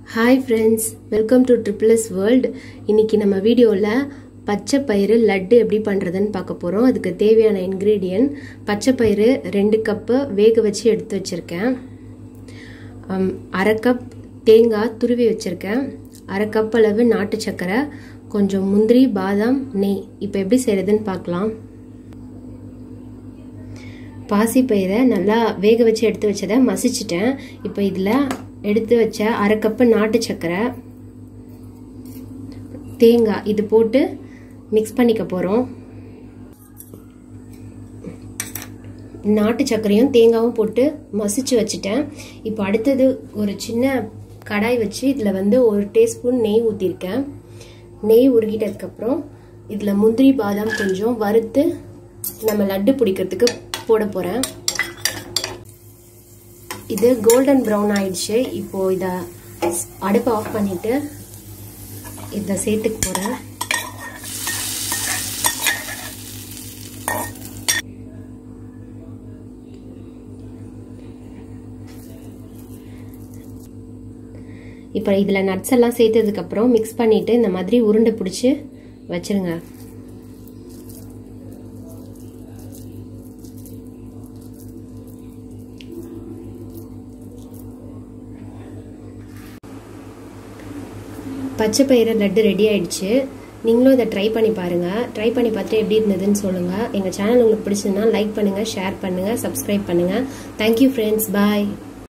hi friends welcome to triple S world இன்னைக்கு நம்ம வீடியோவில் பச்சை பயிறு லட்டு எப்படி பண்ணுறதுன்னு பார்க்க போகிறோம் அதுக்கு தேவையான இன்க்ரீடியன்ட் பச்சை பயிறு ரெண்டு கப்பு வேக வச்சு எடுத்து வச்சுருக்கேன் அரை கப் தேங்காய் துருவி வச்சுருக்கேன் அரை கப் அளவு நாட்டு சக்கரை கொஞ்சம் முந்திரி பாதாம் நெய் இப்போ எப்படி செய்கிறதுன்னு பார்க்கலாம் பாசிப்பயிரை நல்லா வேக வச்சு எடுத்து வச்சதை மசிச்சிட்டேன் இப்போ இதில் எடுத்து வச்ச அரை கப்பு நாட்டு சக்கரை தேங்காய் இது போட்டு மிக்ஸ் பண்ணிக்க போகிறோம் நாட்டு சர்க்கரையும் தேங்காயும் போட்டு மசிச்சு வச்சுட்டேன் இப்போ அடுத்தது ஒரு சின்ன கடாய் வச்சு இதில் வந்து ஒரு டீஸ்பூன் நெய் ஊற்றிருக்கேன் நெய் உருகிட்டதுக்கப்புறம் இதில் முந்திரி பாதாம் கொஞ்சம் வறுத்து நம்ம லட்டு பிடிக்கிறதுக்கு போட போகிறேன் இது கோல்டன் ப்ரௌன் ஆயிடுச்சு இப்போ இதை அடுப்பை ஆஃப் பண்ணிட்டு இதை சேர்த்துக்க போகிறேன் இப்போ இதில் நட்ஸ் எல்லாம் சேர்த்ததுக்கப்புறம் மிக்ஸ் பண்ணிவிட்டு இந்த மாதிரி உருண்டை பிடிச்சி வச்சுருங்க பச்சை பயிறு லட்டு ரெடி ஆயிடுச்சு நீங்களும் இதை ட்ரை பண்ணி பாருங்கள் ட்ரை பண்ணி பார்த்துட்டு எப்படி இருந்ததுன்னு சொல்லுங்கள் எங்கள் சேனல் உங்களுக்கு பிடிச்சதுன்னா லைக் பண்ணுங்கள் ஷேர் பண்ணுங்கள் சப்ஸ்கிரைப் பண்ணுங்கள் தேங்க்யூ ஃப்ரெண்ட்ஸ் பாய்